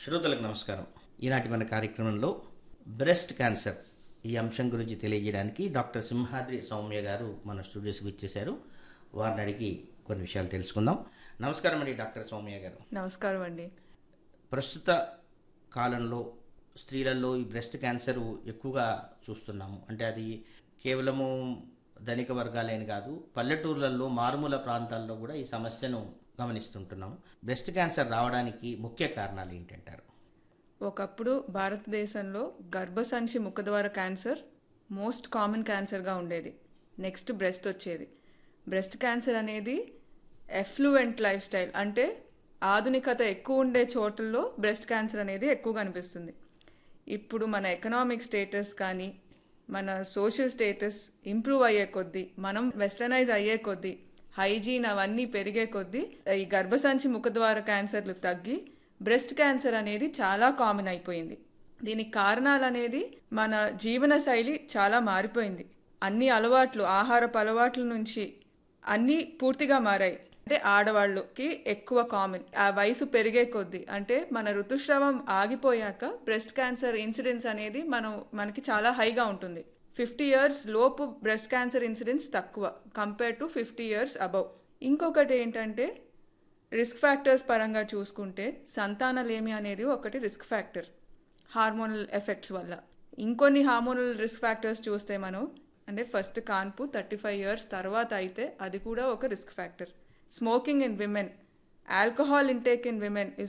శ్రోతలకు నమస్కారం ఈనాటి మన కార్యక్రమంలో బ్రెస్ట్ క్యాన్సర్ ఈ అంశం గురించి తెలియజేయడానికి డాక్టర్ సింహాద్రి సౌమ్య గారు మన స్టూడియోస్కి ఇచ్చేశారు వారిని అడిగి కొన్ని విషయాలు తెలుసుకుందాం నమస్కారం అండి డాక్టర్ సౌమ్య గారు నమస్కారం అండి ప్రస్తుత కాలంలో స్త్రీలలో ఈ బ్రెస్ట్ క్యాన్సర్ ఎక్కువగా చూస్తున్నాము అంటే అది కేవలము ధనిక వర్గాలేని కాదు పల్లెటూర్లలో మారుమూల ప్రాంతాల్లో కూడా ఈ సమస్యను గమనిస్తుంటున్నాము బ్రెస్ట్ క్యాన్సర్ రావడానికి ముఖ్య కారణాలు ఏంటంటారు ఒకప్పుడు భారతదేశంలో గర్భసంచి ముఖద్వార క్యాన్సర్ మోస్ట్ కామన్ క్యాన్సర్గా ఉండేది నెక్స్ట్ బ్రెస్ట్ వచ్చేది బ్రెస్ట్ క్యాన్సర్ అనేది ఎఫ్లూయెంట్ లైఫ్ స్టైల్ అంటే ఆధునికత ఎక్కువ ఉండే చోట్లలో బ్రెస్ట్ క్యాన్సర్ అనేది ఎక్కువ కనిపిస్తుంది ఇప్పుడు మన ఎకనామిక్ స్టేటస్ కానీ మన సోషల్ స్టేటస్ ఇంప్రూవ్ అయ్యే కొద్దీ మనం వెస్టర్నైజ్ అయ్యే కొద్దీ హైజీన్ అవన్నీ పెరిగే కొద్దీ ఈ గర్భసంచి ముఖద్వార క్యాన్సర్లు తగ్గి బ్రెస్ట్ క్యాన్సర్ అనేది చాలా కామన్ అయిపోయింది దీనికి కారణాలు అనేది మన జీవన శైలి చాలా మారిపోయింది అన్ని అలవాట్లు ఆహారపు అలవాట్ల నుంచి అన్నీ పూర్తిగా మారాయి అంటే ఆడవాళ్ళకి ఎక్కువ కామన్ ఆ వయసు పెరిగే కొద్దీ అంటే మన ఋతుస్రావం ఆగిపోయాక బ్రెస్ట్ క్యాన్సర్ ఇన్సిడెన్స్ అనేది మనం మనకి చాలా హైగా ఉంటుంది ఫిఫ్టీ ఇయర్స్ లోపు బ్రెస్ట్ క్యాన్సర్ ఇన్సిడెన్స్ తక్కువ compare to fifty years above ఇంకొకటి ఏంటంటే రిస్క్ ఫ్యాక్టర్స్ పరంగా చూసుకుంటే సంతానలేమి అనేది ఒకటి రిస్క్ ఫ్యాక్టర్ హార్మోనల్ ఎఫెక్ట్స్ వల్ల ఇంకొన్ని హార్మోనల్ రిస్క్ ఫ్యాక్టర్స్ చూస్తే మనం అంటే ఫస్ట్ కాన్పు థర్టీ ఫైవ్ ఇయర్స్ తర్వాత అయితే అది కూడా ఒక risk factor smoking in women alcohol intake in women is